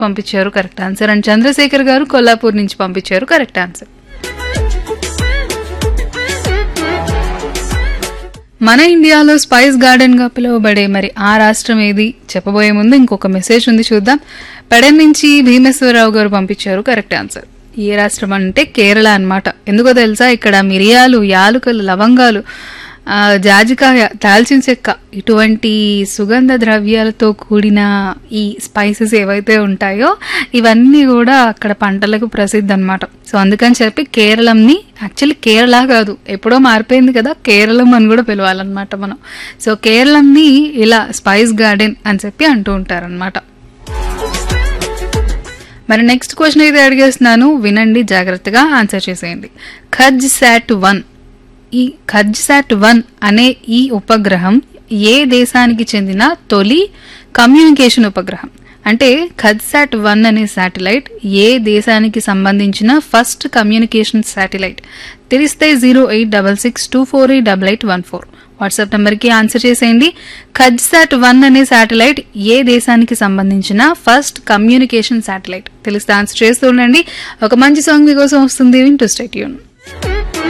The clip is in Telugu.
పంపించారు కరెక్ట్ ఆన్సర్ అండ్ చంద్రశేఖర్ గారు కొల్లాపూర్ నుంచి పంపించారు కరెక్ట్ ఆన్సర్ మన ఇండియాలో స్పైస్ గార్డెన్ గా పిలువబడే మరి ఆ రాష్ట్రం ఏది చెప్పబోయే ముందు ఇంకొక మెసేజ్ ఉంది చూద్దాం పెడన్ నుంచి భీమేశ్వరరావు గారు పంపించారు కరెక్ట్ ఆన్సర్ ఏ రాష్ట్రం అంటే కేరళ అన్నమాట ఎందుకో తెలుసా ఇక్కడ మిరియాలు యాలుకలు లవంగాలు ఆ, జాజికాయ దాల్చిన చెక్క ఇటువంటి సుగంధ ద్రవ్యాలతో కూడిన ఈ స్పైసెస్ ఏవైతే ఉంటాయో ఇవన్నీ కూడా అక్కడ పంటలకు ప్రసిద్ధి అనమాట సో అందుకని చెప్పి కేరళంని యాక్చువల్లీ కేరళ కాదు ఎప్పుడో మారిపోయింది కదా కేరళం అని కూడా పిలవాలన్నమాట మనం సో కేరళంని ఇలా స్పైస్ గార్డెన్ అని చెప్పి అంటూ ఉంటారనమాట మరి నెక్స్ట్ క్వశ్చన్ అయితే అడిగేస్తున్నాను వినండి జాగ్రత్తగా ఆన్సర్ చేసేయండి ఖజ్ శాట్ వన్ ఈ ఖజ్ శాట్ వన్ అనే ఈ ఉపగ్రహం ఏ దేశానికి చెందిన తొలి కమ్యూనికేషన్ ఉపగ్రహం అంటే ఖజ్సాట్ వన్ అనే శాటిలైట్ ఏ దేశానికి సంబంధించిన ఫస్ట్ కమ్యూనికేషన్ శాటిలైట్ తెలిస్తే zero eight double six two four eight double eight one four WhatsApp నెంబర్కి ఆన్సర్ చేసేయండి ఖజ్సాట్ వన్ అనే శాటిలైట్ ఏ దేశానికి సంబంధించిన ఫస్ట్ కమ్యూనికేషన్ శాటిలైట్ తెలిస్తే ఆన్సర్ చేస్తూ ఉండండి ఒక మంచి సాంగ్ మీకోసం వస్తుంది వింటూ స్టేట్యూన్